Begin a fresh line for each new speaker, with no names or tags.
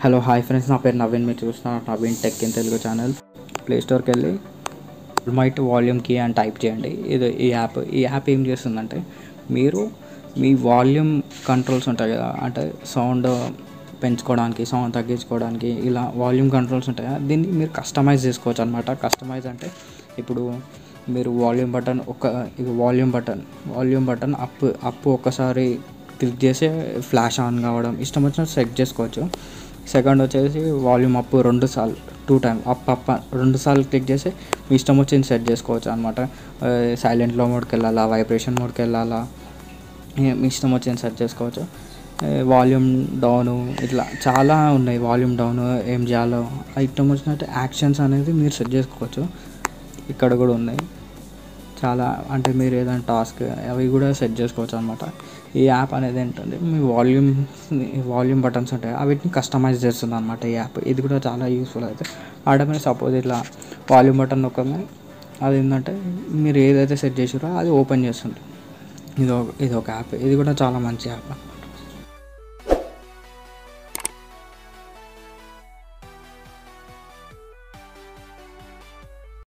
hello hi friends నా పేరు నవీన్ మీరు చూస్తున్నారు Naveen tech in Telugu channel play స్టోర్కి వెళ్ళి మైట్ వాల్యూమ్ కీ అని టైప్ చేయండి ఇది ఈ యాప్ ఈ యాప్ ఏం చేస్తుందంటే మీరు మీ వాల్యూమ్ కంట్రోల్స్ ఉంటాయి కదా అంటే సౌండ్ పెంచుకోవడానికి సౌండ్ తగ్గించుకోవడానికి ఇలా వాల్యూమ్ కంట్రోల్స్ ఉంటాయి కదా దీన్ని మీరు కస్టమైజ్ చేసుకోవచ్చు అనమాట కస్టమైజ్ అంటే ఇప్పుడు మీరు వాల్యూమ్ బటన్ ఒక ఇది volume button volume button up up ఒక్కసారి క్లిక్ చేసి ఫ్లాష్ ఆన్ కావడం ఇష్టం వచ్చినట్టు సెట్ చేసుకోవచ్చు సెకండ్ వచ్చేసి వాల్యూమ్ అప్ రెండు సార్లు టూ టైమ్ అప్ అప్ రెండు సార్లు క్లిక్ చేసి మీ ఇష్టం వచ్చింది సెట్ చేసుకోవచ్చు అనమాట సైలెంట్లో మోడ్కి వెళ్ళాలా వైబ్రేషన్ మోడ్కి వెళ్ళాలా ఏ- మీ ఇష్టం వచ్చింది సెట్ చేసుకోవచ్చు వాల్యూమ్ డౌన్ ఇట్లా చాలా ఉన్నాయి వాల్యూమ్ డౌన్ ఏం చేయాలో ఆ ఇష్టం వచ్చినట్టు యాక్షన్స్ అనేది మీరు సెట్ చేసుకోవచ్చు ఇక్కడ కూడా ఉన్నాయి చాలా అంటే మీరు ఏదైనా టాస్క్ అవి కూడా సెట్ చేసుకోవచ్చు అనమాట ఈ యాప్ అనేది ఏంటంటే మీ వాల్యూమ్ వాల్యూమ్ బటన్స్ ఉంటాయి వీటిని కస్టమైజ్ చేస్తుంది అనమాట ఈ యాప్ ఇది కూడా చాలా యూస్ఫుల్ అయితే ఆడమే సపోజ్ ఇట్లా వాల్యూమ్ బటన్ నొక్కగానే అది ఏంటంటే మీరు ఏదైతే సెట్ చేసారో అది ఓపెన్ చేస్తుంది ఇది ఒక ఇది ఒక యాప్ ఇది కూడా చాలా మంచి యాప్